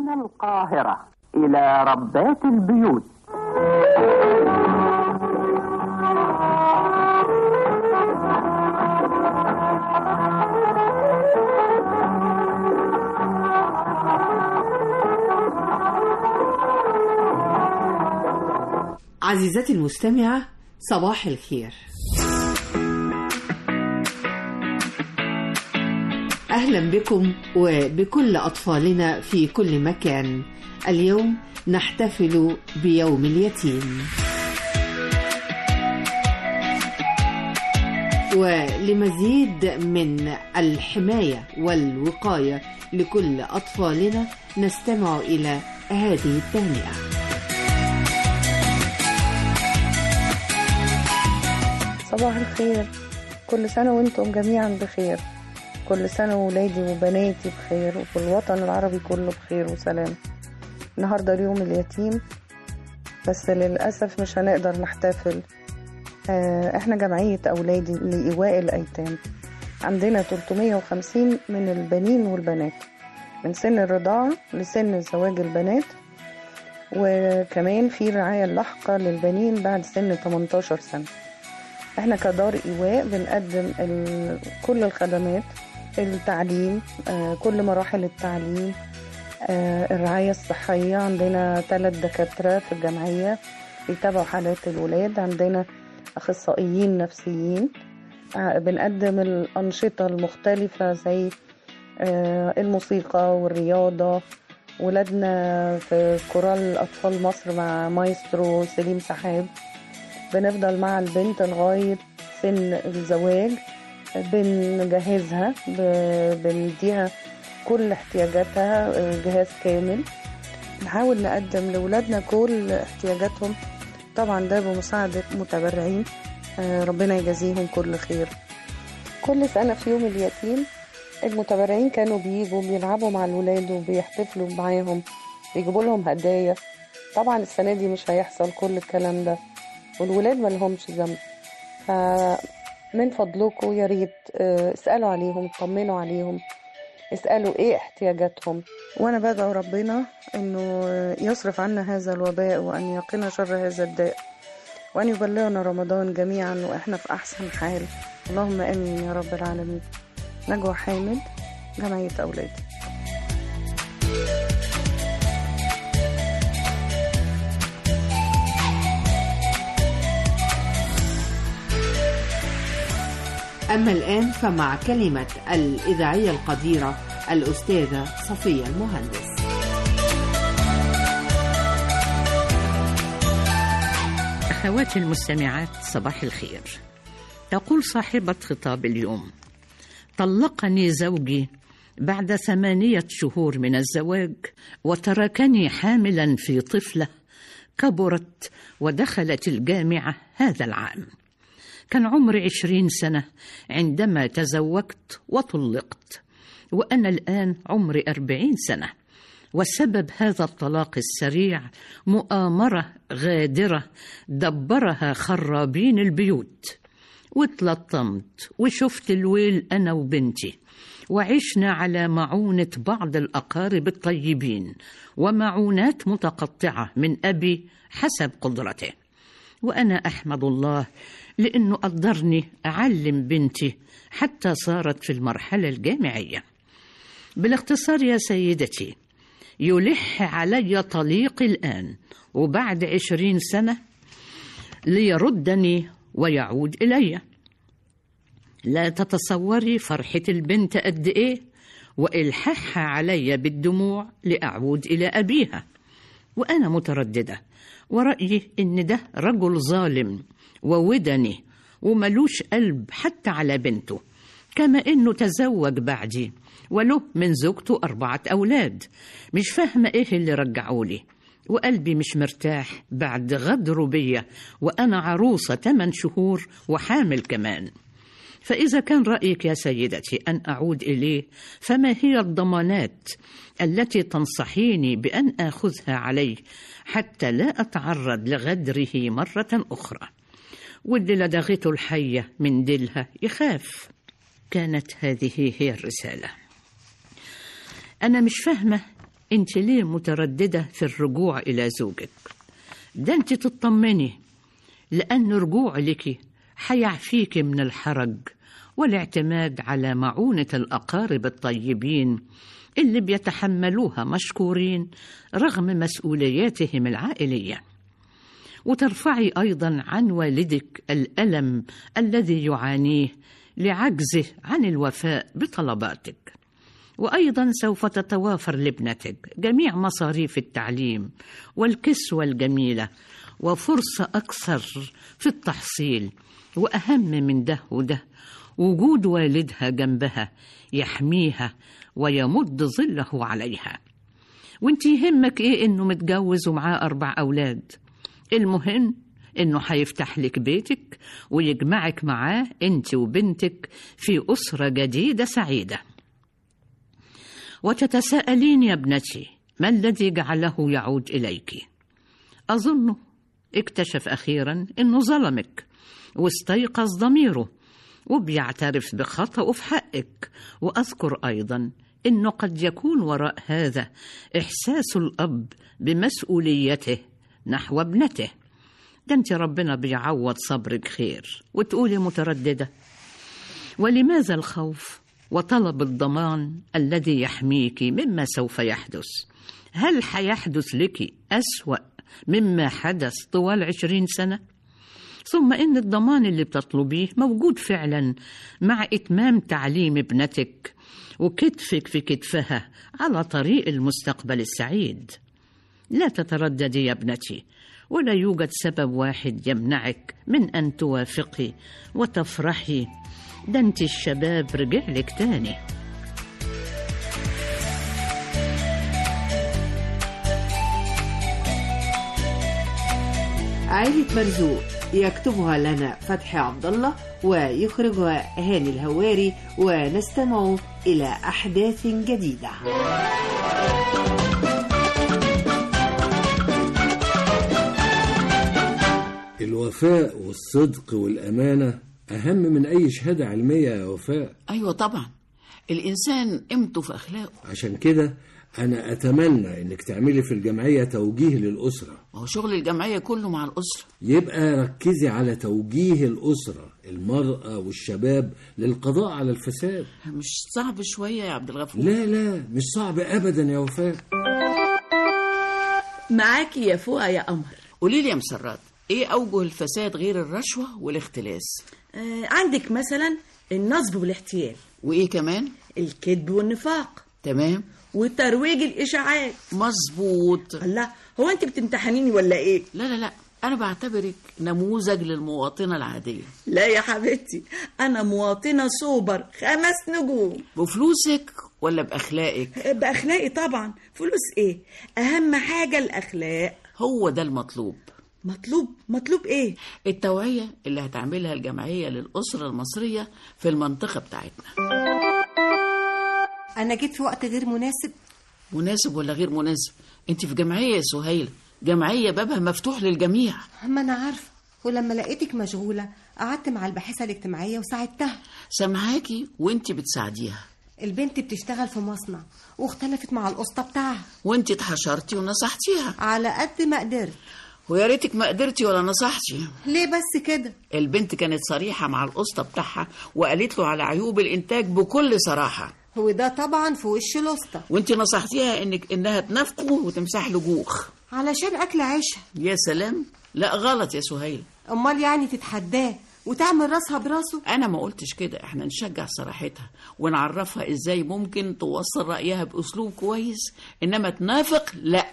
من القاهرة إلى ربات البيوت عزيزتي المستمعة صباح الخير أهلا بكم وبكل أطفالنا في كل مكان اليوم نحتفل بيوم اليتيم ولمزيد من الحماية والوقاية لكل أطفالنا نستمع إلى هذه التهنئة صباح الخير كل سنة وانتم جميعا بخير كل سنة وولادي وبناتي بخير وفي الوطن العربي كله بخير وسلام النهاردة اليوم اليتيم بس للأسف مش هنقدر نحتفل آه، احنا جمعية أولادي لإيواء الأيتام عندنا 350 من البنين والبنات من سن الرضاعة لسن زواج البنات وكمان في رعاية اللاحقة للبنين بعد سن 18 سنة احنا كدار ايواء بنقدم ال- كل الخدمات التعليم آه، كل مراحل التعليم آه، الرعاية الصحية عندنا ثلاث دكاترة في الجمعية بيتابعوا حالات الولاد عندنا أخصائيين نفسيين آه، بنقدم الأنشطة المختلفة زي آه، الموسيقى والرياضة ولادنا في كورال أطفال مصر مع مايسترو سليم سحاب بنفضل مع البنت لغاية سن الزواج بنجهزها ب- بنديها كل احتياجاتها آه، جهاز كامل نحاول نقدم لولادنا كل احتياجاتهم طبعا ده بمساعدة متبرعين آه، ربنا يجازيهم كل خير كل سنة في يوم اليتيم المتبرعين كانوا بيجوا بيلعبوا مع الولاد وبيحتفلوا معاهم بيجيبوا لهم هدايا طبعا السنة دي مش هيحصل كل الكلام ده والولاد ما لهمش ذنب فمن فضلكم يا ريت آه، اسألوا عليهم اطمنوا عليهم اسألوا ايه احتياجاتهم وانا بدعو ربنا انه يصرف عنا هذا الوباء وان يقنا شر هذا الداء وان يبلغنا رمضان جميعا واحنا في احسن حال اللهم امين يا رب العالمين نجوى حامد جمعية اولادي أما الآن فمع كلمة الإذاعية القديرة الأستاذة صفية المهندس أخواتي المستمعات صباح الخير تقول صاحبة خطاب اليوم طلقني زوجي بعد ثمانية شهور من الزواج وتركني حاملا في طفلة كبرت ودخلت الجامعة هذا العام كان عمري عشرين سنة عندما تزوجت وطلقت وأنا الآن عمري أربعين سنة وسبب هذا الطلاق السريع مؤامرة غادرة دبرها خرابين البيوت واتلطمت وشفت الويل أنا وبنتي وعشنا على معونة بعض الأقارب الطيبين ومعونات متقطعة من أبي حسب قدرته وأنا أحمد الله لأنه قدرني أعلم بنتي حتى صارت في المرحلة الجامعية بالاختصار يا سيدتي يلح علي طليقي الآن وبعد عشرين سنة ليردني ويعود إلي لا تتصوري فرحة البنت قد إيه وإلحاحها علي بالدموع لأعود إلى أبيها وأنا مترددة ورأيي إن ده رجل ظالم وودني وملوش قلب حتى على بنته كما إنه تزوج بعدي وله من زوجته أربعة أولاد مش فاهمة إيه اللي رجعولي وقلبي مش مرتاح بعد غدره بيا وأنا عروسة تمن شهور وحامل كمان فإذا كان رأيك يا سيدتي أن أعود إليه فما هي الضمانات التي تنصحيني بأن آخذها عليه حتى لا أتعرض لغدره مرة أخرى واللي لدغته الحية من ديلها يخاف كانت هذه هي الرسالة أنا مش فاهمة انت ليه مترددة في الرجوع إلى زوجك ده انت تطمني لأن رجوع لك حيعفيك من الحرج والاعتماد على معونة الأقارب الطيبين اللي بيتحملوها مشكورين رغم مسؤولياتهم العائليه وترفعي ايضا عن والدك الالم الذي يعانيه لعجزه عن الوفاء بطلباتك وايضا سوف تتوافر لابنتك جميع مصاريف التعليم والكسوه الجميله وفرصه اكثر في التحصيل واهم من ده وده وجود والدها جنبها يحميها ويمد ظله عليها وانت يهمك ايه انه متجوز ومعاه اربع اولاد المهم انه هيفتح لك بيتك ويجمعك معاه انت وبنتك في اسره جديده سعيده وتتساءلين يا ابنتي ما الذي جعله يعود اليك اظنه اكتشف اخيرا انه ظلمك واستيقظ ضميره وبيعترف بخطأه في حقك واذكر ايضا انه قد يكون وراء هذا احساس الاب بمسؤوليته نحو ابنته ده انت ربنا بيعوض صبرك خير وتقولي متردده ولماذا الخوف وطلب الضمان الذي يحميك مما سوف يحدث هل حيحدث لك اسوا مما حدث طوال عشرين سنه ثم ان الضمان اللي بتطلبيه موجود فعلا مع اتمام تعليم ابنتك وكتفك في كتفها على طريق المستقبل السعيد لا تترددي يا ابنتي ولا يوجد سبب واحد يمنعك من ان توافقي وتفرحي ده انت الشباب رجعلك تاني عائلة مرزوق يكتبها لنا فتحي عبد الله ويخرجها هاني الهواري ونستمع إلى أحداث جديدة الوفاء والصدق والأمانة أهم من أي شهادة علمية يا وفاء أيوة طبعا الإنسان قيمته في أخلاقه عشان كده أنا أتمنى إنك تعملي في الجمعية توجيه للأسرة ما هو شغل الجمعية كله مع الأسرة يبقى ركزي على توجيه الأسرة المرأة والشباب للقضاء على الفساد مش صعب شوية يا عبد الغفور لا لا مش صعب أبدا يا وفاء معاكي يا فوقة يا قمر قولي لي يا مسرات إيه أوجه الفساد غير الرشوة والاختلاس آه عندك مثلا النصب والاحتيال وإيه كمان الكذب والنفاق تمام وترويج الإشاعات مظبوط الله هو أنت بتمتحنيني ولا إيه؟ لا لا لا أنا بعتبرك نموذج للمواطنة العادية لا يا حبيبتي أنا مواطنة سوبر خمس نجوم بفلوسك ولا بأخلاقك بأخلاقي طبعا فلوس إيه؟ أهم حاجة الأخلاق هو ده المطلوب مطلوب مطلوب إيه؟ التوعية اللي هتعملها الجمعية للأسرة المصرية في المنطقة بتاعتنا أنا جيت في وقت غير مناسب مناسب ولا غير مناسب انت في جمعية يا سهيلة جمعية بابها مفتوح للجميع ما أنا عارفة ولما لقيتك مشغولة قعدت مع الباحثة الاجتماعية وساعدتها سامعاكي وانت بتساعديها البنت بتشتغل في مصنع واختلفت مع القسطة بتاعها وانت اتحشرتي ونصحتيها على قد ما قدرت ويا ريتك ما قدرتي ولا نصحتي ليه بس كده البنت كانت صريحة مع القسطة بتاعها وقالت له على عيوب الإنتاج بكل صراحة هو ده طبعا في وش الوسطى وانت نصحتيها انك انها تنافقه وتمسح له جوخ علشان أكل عيشها يا سلام لا غلط يا سهيل أمال يعني تتحداه وتعمل راسها براسه انا ما قلتش كده احنا نشجع صراحتها ونعرفها ازاي ممكن توصل رأيها باسلوب كويس انما تنافق لا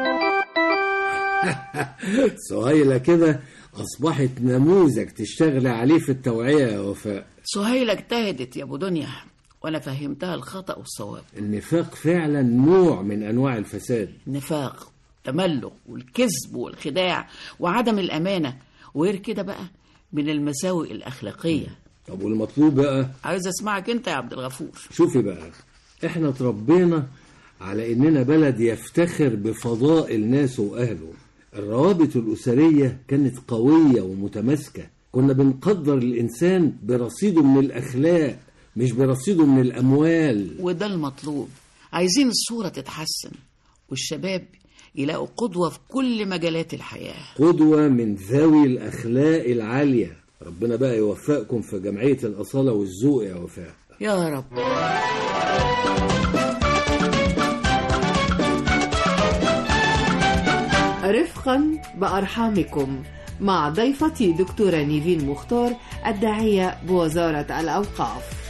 سهيلة كده أصبحت نموذج تشتغل عليه في التوعية يا وفاء سهيلة اجتهدت يا ابو دنيا وانا فهمتها الخطأ والصواب النفاق فعلا نوع من أنواع الفساد النفاق تملق والكذب والخداع وعدم الأمانة وغير كده بقى من المساوئ الأخلاقية طب والمطلوب بقى عايز أسمعك أنت يا عبد الغفور شوفي بقى احنا اتربينا على اننا بلد يفتخر بفضائل ناسه واهله الروابط الاسريه كانت قويه ومتماسكه كنا بنقدر الانسان برصيده من الاخلاق مش برصيده من الاموال وده المطلوب عايزين الصورة تتحسن والشباب يلاقوا قدوة في كل مجالات الحياة قدوة من ذوي الأخلاق العالية ربنا بقى يوفقكم في جمعية الأصالة والذوق يا وفاء يا رب رفقا بأرحامكم مع ضيفتي دكتورة نيفين مختار الداعية بوزارة الأوقاف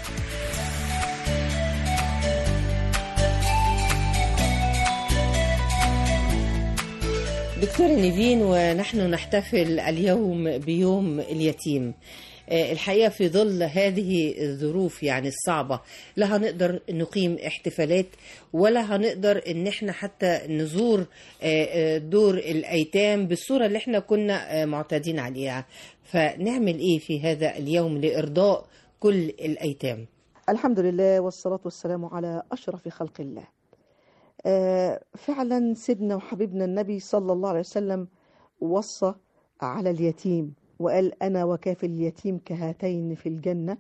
دكتورة نيفين ونحن نحتفل اليوم بيوم اليتيم آه، الحقيقة في ظل هذه الظروف يعني الصعبة لا هنقدر نقيم احتفالات ولا هنقدر ان احنا حتى نزور آه، آه، دور الايتام بالصورة اللي احنا كنا آه، معتادين عليها فنعمل ايه في هذا اليوم لارضاء كل الايتام الحمد لله والصلاة والسلام على أشرف خلق الله آه، فعلا سيدنا وحبيبنا النبي صلى الله عليه وسلم وصى على اليتيم وقال أنا وكافل اليتيم كهاتين في الجنة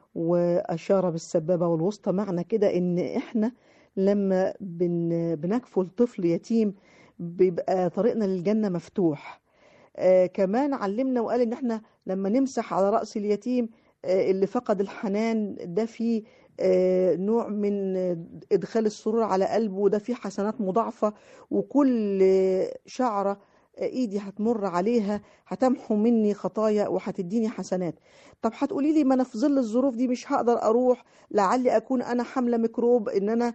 وأشار بالسبابة والوسطى معنى كده إن إحنا لما بن بنكفل طفل يتيم بيبقى طريقنا للجنة مفتوح آه كمان علمنا وقال إن إحنا لما نمسح على رأس اليتيم آه اللي فقد الحنان ده فيه آه نوع من إدخال السرور على قلبه وده فيه حسنات مضاعفة وكل شعرة ايدي هتمر عليها هتمحو مني خطايا وهتديني حسنات طب هتقولي لي ما انا في ظل الظروف دي مش هقدر اروح لعلي اكون انا حامله ميكروب ان انا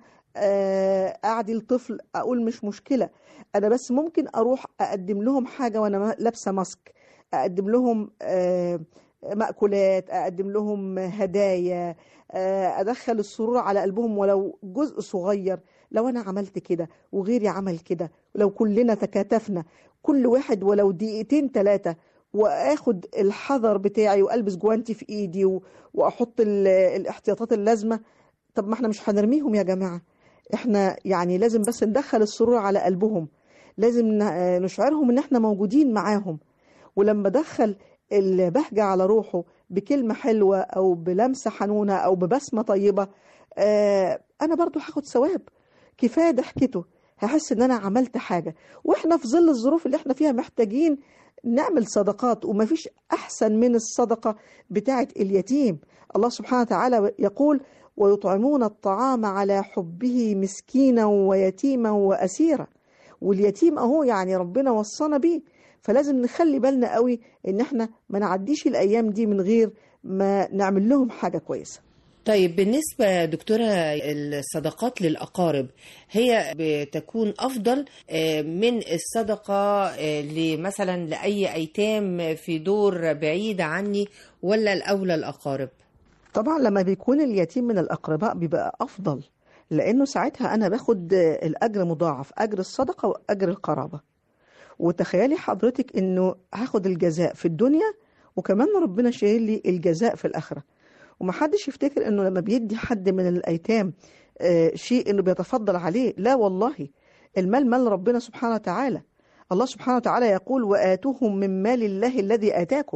آه، اعدي الطفل اقول مش مشكله انا بس ممكن اروح اقدم لهم حاجه وانا لابسه ماسك اقدم لهم آه، مأكولات أقدم لهم هدايا آه، أدخل السرور على قلبهم ولو جزء صغير لو أنا عملت كده وغيري عمل كده لو كلنا تكاتفنا كل واحد ولو دقيقتين ثلاثة وآخد الحذر بتاعي وألبس جوانتي في إيدي و- وأحط ال- الاحتياطات اللازمة طب ما احنا مش هنرميهم يا جماعة احنا يعني لازم بس ندخل السرور على قلبهم لازم ن- نشعرهم ان احنا موجودين معاهم ولما دخل البهجة على روحه بكلمة حلوة أو بلمسة حنونة أو ببسمة طيبة آه أنا برضو هاخد ثواب كفاية ضحكته هحس إن أنا عملت حاجة وإحنا في ظل الظروف اللي إحنا فيها محتاجين نعمل صدقات ومفيش أحسن من الصدقة بتاعة اليتيم الله سبحانه وتعالى يقول ويطعمون الطعام على حبه مسكينا ويتيما وأسيرا واليتيم أهو يعني ربنا وصانا بيه فلازم نخلي بالنا قوي ان احنا ما نعديش الايام دي من غير ما نعمل لهم حاجه كويسه طيب بالنسبة دكتورة الصدقات للأقارب هي بتكون أفضل آه، من الصدقة آه، لمثلا لأي أيتام في دور بعيد عني ولا الأولى الأقارب طبعا لما بيكون اليتيم من الاقرباء بيبقى افضل لانه ساعتها انا باخد الاجر مضاعف اجر الصدقه واجر القرابه وتخيلي حضرتك انه هاخد الجزاء في الدنيا وكمان ربنا شايل لي الجزاء في الاخره ومحدش يفتكر انه لما بيدي حد من الايتام آه، شيء انه بيتفضل عليه لا والله المال مال ربنا سبحانه وتعالى الله سبحانه وتعالى يقول واتوهم من مال الله الذي اتاكم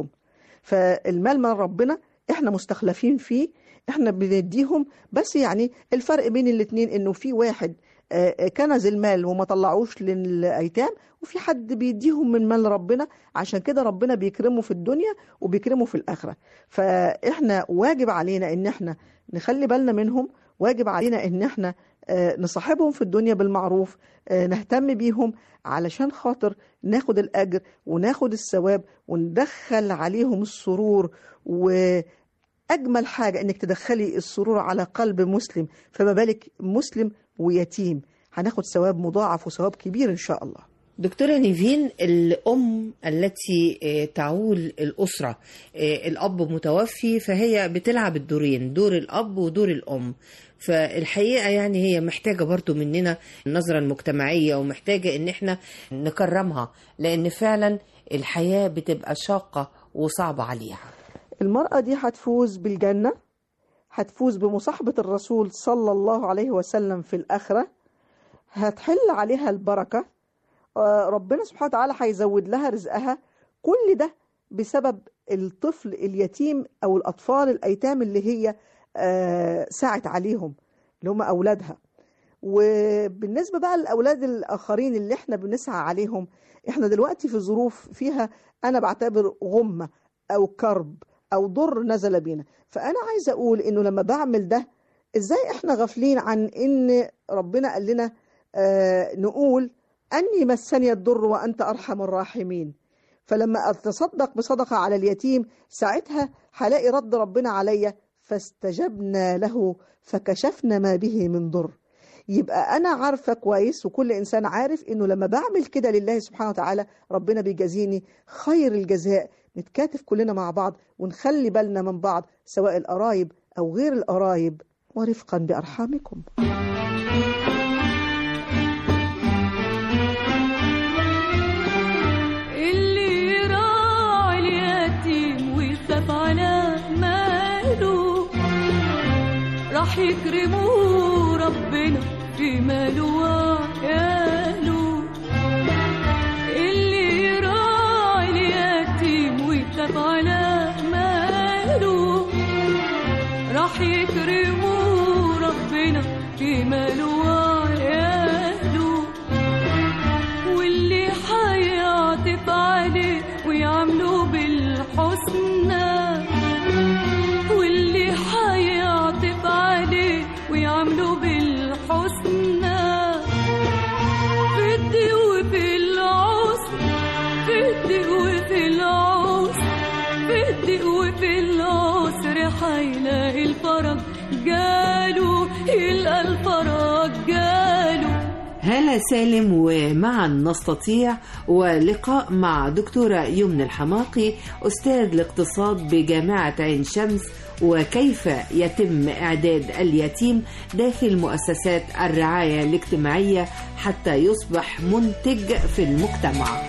فالمال مال ربنا احنا مستخلفين فيه احنا بنديهم بس يعني الفرق بين الاتنين انه في واحد آه، آه، كنز المال وما طلعوش للايتام وفي حد بيديهم من مال ربنا عشان كده ربنا بيكرمه في الدنيا وبيكرمه في الاخره فاحنا واجب علينا ان احنا نخلي بالنا منهم واجب علينا ان احنا آه، نصاحبهم في الدنيا بالمعروف آه، نهتم بيهم علشان خاطر ناخد الاجر وناخد الثواب وندخل عليهم السرور واجمل حاجه انك تدخلي السرور على قلب مسلم فما بالك مسلم ويتيم هناخد ثواب مضاعف وثواب كبير ان شاء الله دكتورة نيفين الأم التي آه، تعول الأسرة آه، الأب متوفي فهي بتلعب الدورين دور الأب ودور الأم فالحقيقة يعني هي محتاجة برضو مننا النظرة المجتمعية ومحتاجة إن احنا نكرمها لأن فعلا الحياة بتبقى شاقة وصعبة عليها المرأة دي هتفوز بالجنة هتفوز بمصاحبة الرسول صلى الله عليه وسلم في الآخرة هتحل عليها البركة آه، ربنا سبحانه وتعالى هيزود لها رزقها كل ده بسبب الطفل اليتيم أو الأطفال الأيتام اللي هي آه، سعت عليهم اللي هم أولادها وبالنسبة بقى للأولاد الآخرين اللي احنا بنسعى عليهم احنا دلوقتي في ظروف فيها أنا بعتبر غمة أو كرب أو ضر نزل بينا فأنا عايزة أقول إنه لما بعمل ده إزاي احنا غافلين عن إن ربنا قال لنا آه نقول أني مسني الضر وأنت أرحم الراحمين فلما أتصدق بصدقة على اليتيم ساعتها هلاقي رد ربنا عليا فاستجبنا له فكشفنا ما به من ضر يبقى أنا عارفة كويس وكل إنسان عارف إنه لما بعمل كده لله سبحانه وتعالى ربنا بيجازيني خير الجزاء نتكاتف كلنا مع بعض ونخلي بالنا من بعض سواء القرايب أو غير القرايب ورفقا بأرحامكم اللي يراعي اليتيم ويخاف على ماله راح يكرمه ربنا في ماله وعياله اللي يراعي اليتيم ويخاف على ماله راح يكرمه ربنا في ماله وعياله واللي حيعطف عليه ويعمله بالحسنى واللي حيعطف عليه ويعمله بالحسنى في الدي وفي العسر في الدي وفي العسر في الدي وفي العسر حيلاقي الفرج جاله يلقى الفرج جاله هالة سالم ومعا نستطيع ولقاء مع دكتورة يمن الحماقي أستاذ الاقتصاد بجامعة عين شمس وكيف يتم إعداد اليتيم داخل مؤسسات الرعاية الاجتماعية حتى يصبح منتج في المجتمع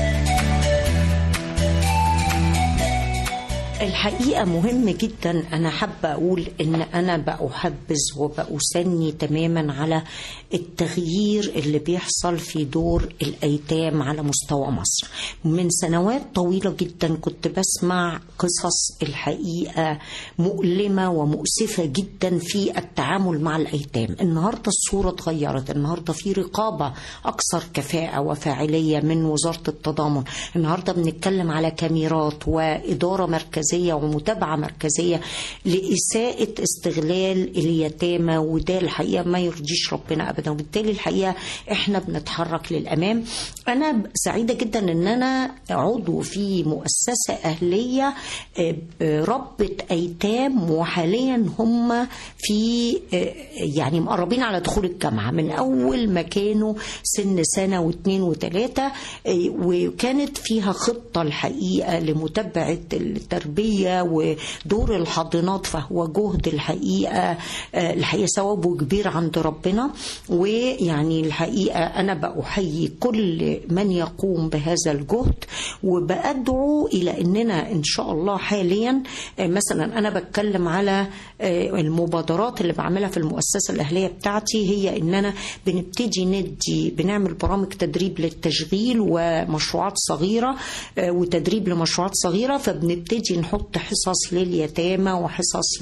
الحقيقة مهم جدا أنا حابة أقول إن أنا بأحبذ وبأثني تماما على التغيير اللي بيحصل في دور الأيتام على مستوى مصر من سنوات طويلة جدا كنت بسمع قصص الحقيقة مؤلمة ومؤسفة جدا في التعامل مع الأيتام النهاردة الصورة اتغيرت النهاردة في رقابة أكثر كفاءة وفاعلية من وزارة التضامن النهاردة بنتكلم على كاميرات وإدارة مركزية ومتابعة مركزية لإساءة استغلال اليتامى وده الحقيقة ما يرضيش ربنا أبدا وبالتالي الحقيقة إحنا بنتحرك للأمام أنا سعيدة جدا إن أنا عضو في مؤسسة أهلية ربة أيتام وحاليا هم في يعني مقربين على دخول الجامعة من أول ما كانوا سن سنة واثنين وثلاثة وكانت فيها خطة الحقيقة لمتابعة التربية ودور الحاضنات فهو جهد الحقيقة الحقيقة ثوابه كبير عند ربنا ويعني الحقيقة أنا بأحيي كل من يقوم بهذا الجهد وبأدعو إلى أننا إن شاء الله حاليا مثلا أنا بتكلم على المبادرات اللي بعملها في المؤسسة الأهلية بتاعتي هي أن أنا بنبتدي ندي بنعمل برامج تدريب للتشغيل ومشروعات صغيرة وتدريب لمشروعات صغيرة فبنبتدي نحط حصص لليتامى وحصص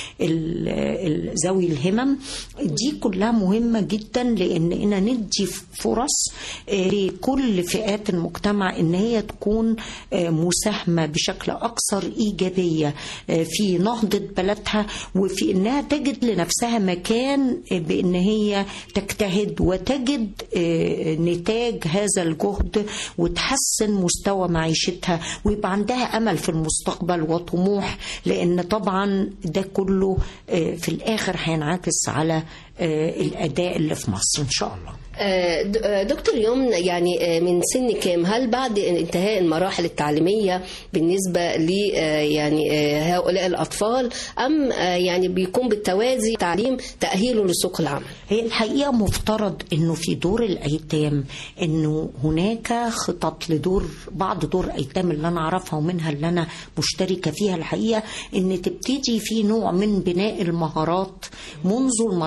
لذوي الهمم دي كلها مهمة جدا لأننا ندي فرص لكل فئات المجتمع ان هي تكون مساهمة بشكل أكثر إيجابية في نهضة بلدها وفي أنها تجد لنفسها مكان بأن هي تجتهد وتجد نتاج هذا الجهد وتحسن مستوى معيشتها ويبقى عندها أمل في المستقبل وطموح لأن طبعا ده كله في الآخر هينعكس على الأداء اللي في مصر إن شاء الله دكتور يمن يعني من سن كام هل بعد انتهاء المراحل التعليمية بالنسبة ل يعني هؤلاء الأطفال أم يعني بيكون بالتوازي تعليم تأهيله لسوق العمل هي الحقيقة مفترض أنه في دور الأيتام أنه هناك خطط لدور بعض دور أيتام اللي أنا أعرفها ومنها اللي أنا مشتركة فيها الحقيقة أن تبتدي في نوع من بناء المهارات منذ المرحلة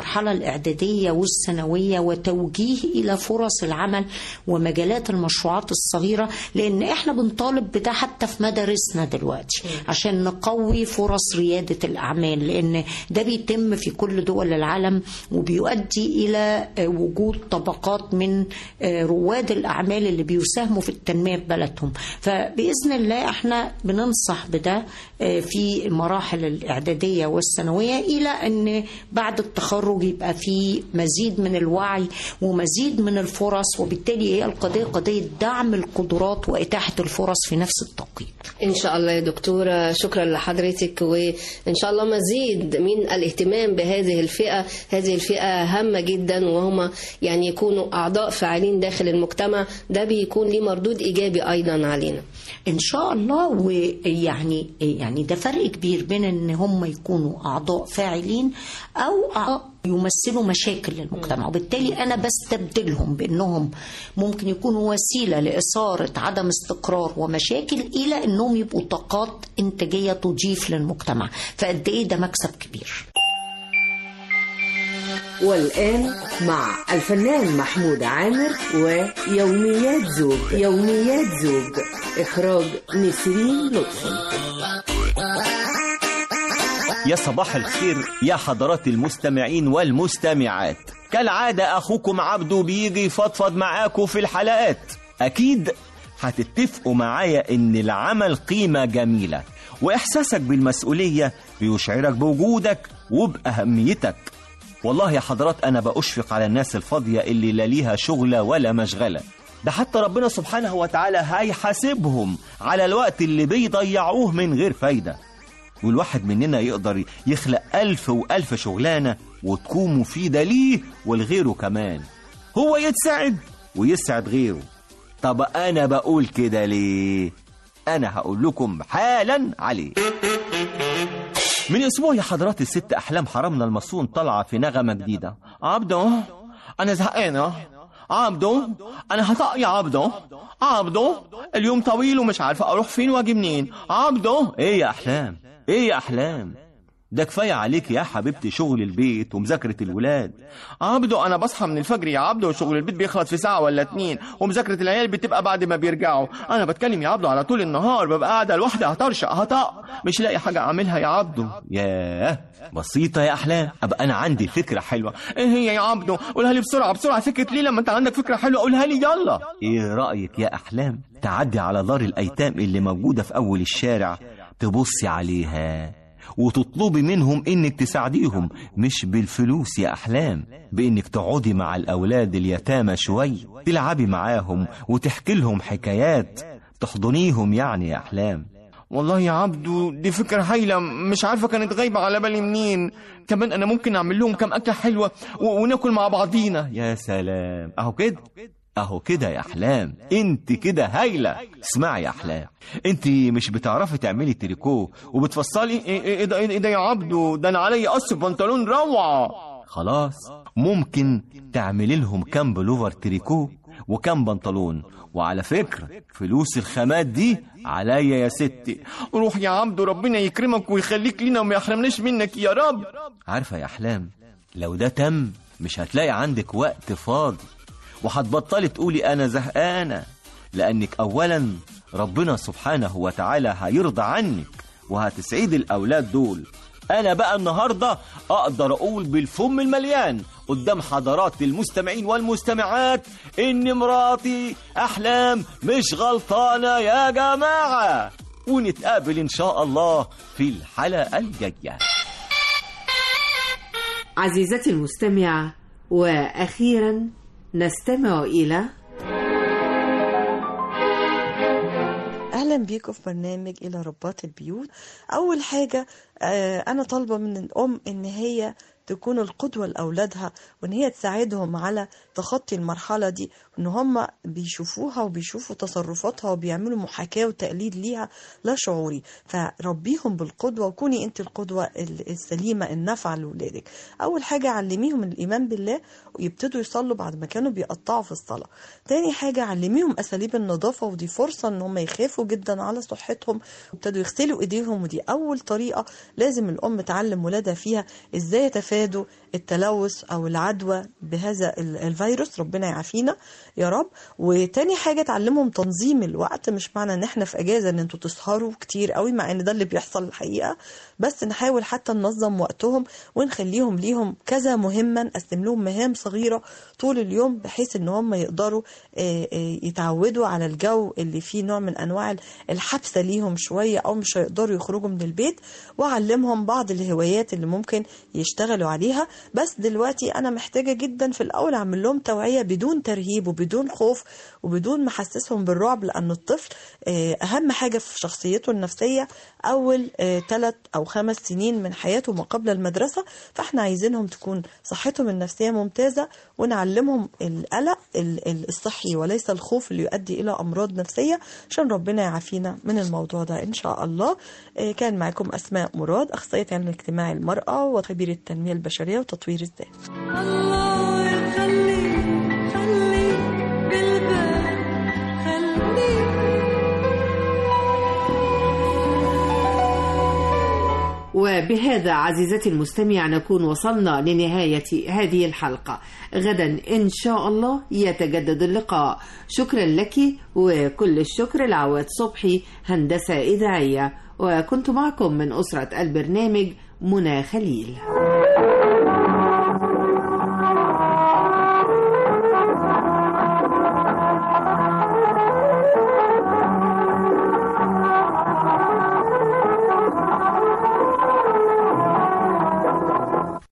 الإعدادية والثانوية وتوجيه إلى فرص العمل ومجالات المشروعات الصغيرة لأن إحنا بنطالب بده حتى في مدارسنا دلوقتي عشان نقوي فرص ريادة الأعمال لأن ده بيتم في كل دول العالم وبيؤدي إلى آه، وجود طبقات من آه، رواد الأعمال اللي بيساهموا في التنمية في بلدهم فبإذن الله احنا بننصح بده آه، في المراحل الإعدادية والثانوية إلى أن بعد التخرج يبقى في مزيد من الوعي ومزيد من الفرص وبالتالي هي القضية قضية دعم القدرات وإتاحة الفرص في نفس التوقيت إن شاء الله يا دكتورة شكرا لحضرتك وإن شاء الله مزيد من الاهتمام بهذه الفئة هذه الفئة هامة جدا وهم يعني يكونوا أعضاء فاعلين داخل المجتمع ده بيكون ليه مردود إيجابي أيضا علينا ان شاء الله ويعني يعني ده فرق كبير بين ان هم يكونوا اعضاء فاعلين او اعضاء يمثلوا مشاكل للمجتمع وبالتالي انا بستبدلهم بانهم ممكن يكونوا وسيله لاثاره عدم استقرار ومشاكل الى انهم يبقوا طاقات انتاجيه تضيف للمجتمع فقد ايه ده مكسب كبير والآن مع الفنان محمود عامر ويوميات زوج يوميات زوج إخراج نسرين لطفي يا صباح الخير يا حضرات المستمعين والمستمعات كالعادة أخوكم عبدو بيجي يفضفض معاكم في الحلقات أكيد هتتفقوا معايا إن العمل قيمة جميلة وإحساسك بالمسؤولية بيشعرك بوجودك وبأهميتك والله يا حضرات أنا بأشفق على الناس الفاضية اللي لا ليها شغلة ولا مشغلة ده حتى ربنا سبحانه وتعالى هيحاسبهم على الوقت اللي بيضيعوه من غير فايدة والواحد مننا يقدر يخلق ألف وألف شغلانة وتكون مفيدة ليه ولغيره كمان هو يتسعد ويسعد غيره طب أنا بقول كده ليه أنا هقول لكم حالا عليه من أسبوع يا حضرات الست أحلام حرمنا المصون طالعة في نغمة جديدة عبدو أنا زهقانة عبدو أنا هطق يا عبدو عبدو اليوم طويل ومش عارفة أروح فين وأجي منين عبدو إيه يا أحلام إيه يا أحلام ده كفاية عليك يا حبيبتي شغل البيت ومذاكرة الولاد عبدو أنا بصحى من الفجر يا عبدو وشغل البيت بيخلص في ساعة ولا اتنين ومذاكرة العيال بتبقى بعد ما بيرجعوا أنا بتكلم يا عبدو على طول النهار ببقى قاعدة لوحدي هطرشق هطق مش لاقي حاجة أعملها يا عبدو ياه بسيطة يا أحلام أبقى أنا عندي فكرة حلوة إيه هي يا عبدو قولها لي بسرعة بسرعة سكت ليه لما أنت عندك فكرة حلوة قولها لي يلا إيه رأيك يا أحلام تعدي على دار الأيتام اللي موجودة في أول الشارع تبصي عليها وتطلبي منهم انك تساعديهم مش بالفلوس يا احلام بانك تقعدي مع الاولاد اليتامى شوي تلعبي معاهم وتحكي لهم حكايات تحضنيهم يعني يا احلام والله يا عبدو دي فكرة هايلة مش عارفة كانت غايبة على بالي منين كمان أنا ممكن أعمل لهم كام أكلة حلوة و- وناكل مع بعضينا يا سلام أهو كده أهو كده يا أحلام أنت كده هايلة اسمعي يا أحلام أنت مش بتعرفي تعملي تريكو وبتفصلي إيه, إيه, إيه, ده, إيه ده يا عبدو ده أنا علي قص بنطلون روعة خلاص ممكن تعملي لهم كام بلوفر تريكو وكم بنطلون وعلى فكرة فلوس الخامات دي عليا يا ستي روح يا عبدو ربنا يكرمك ويخليك لينا وما يحرمناش منك يا رب عارفة يا أحلام لو ده تم مش هتلاقي عندك وقت فاضي وهتبطلي تقولي أنا زهقانة لأنك أولا ربنا سبحانه وتعالى هيرضى عنك وهتسعيد الأولاد دول أنا بقى النهاردة أقدر أقول بالفم المليان قدام حضرات المستمعين والمستمعات إن مراتي أحلام مش غلطانة يا جماعة ونتقابل إن شاء الله في الحلقة الجاية عزيزتي المستمعة وأخيرا نستمع إلى اهلا بيكم في برنامج الى ربات البيوت اول حاجه آه، انا طالبه من الام ان هي تكون القدوة لأولادها وإن هي تساعدهم على تخطي المرحلة دي وإن هم بيشوفوها وبيشوفوا تصرفاتها وبيعملوا محاكاة وتقليد ليها لا شعوري فربيهم بالقدوة وكوني أنت القدوة ال- السليمة النافعة لأولادك أول حاجة علميهم الإيمان بالله ويبتدوا يصلوا بعد ما كانوا بيقطعوا في الصلاة تاني حاجة علميهم أساليب النظافة ودي فرصة إن هم يخافوا جدا على صحتهم وابتدوا يغسلوا إيديهم ودي أول طريقة لازم الأم تعلم ولادها فيها إزاي يتفادوا يتفادوا التلوث او العدوى بهذا ال- الفيروس ربنا يعافينا يا رب وتاني حاجه تعلمهم تنظيم الوقت مش معنى ان احنا في اجازه ان انتوا تسهروا كتير قوي مع ان ده اللي بيحصل الحقيقه بس نحاول حتى ننظم وقتهم ونخليهم ليهم كذا مهمه نقسم لهم مهام صغيره طول اليوم بحيث ان هم يقدروا آه، آه، يتعودوا على الجو اللي فيه نوع من انواع الحبسه ليهم شويه او مش هيقدروا يخرجوا من البيت واعلمهم بعض الهوايات اللي ممكن يشتغلوا عليها بس دلوقتي انا محتاجه جدا في الاول اعمل لهم توعيه بدون ترهيب وبدون خوف وبدون ما احسسهم بالرعب لان الطفل آه، اهم حاجه في شخصيته النفسيه اول ثلاث او خمس سنين من حياته ما قبل المدرسه فاحنا عايزينهم تكون صحتهم النفسيه ممتازه ونعلمهم القلق ال- ال- الصحي وليس الخوف اللي يؤدي الى امراض نفسيه عشان ربنا يعافينا من الموضوع ده ان شاء الله آه، كان معكم اسماء مراد اخصائيه علم الاجتماع المراه وخبير التنميه البشريه وتطوير الذات الله يخليك خليك بالبال خليك وبهذا عزيزتي المستمع نكون وصلنا لنهاية هذه الحلقة غدا إن شاء الله يتجدد اللقاء شكرا لك وكل الشكر لعواد صبحي هندسة إذاعية وكنت معكم من أسرة البرنامج منى خليل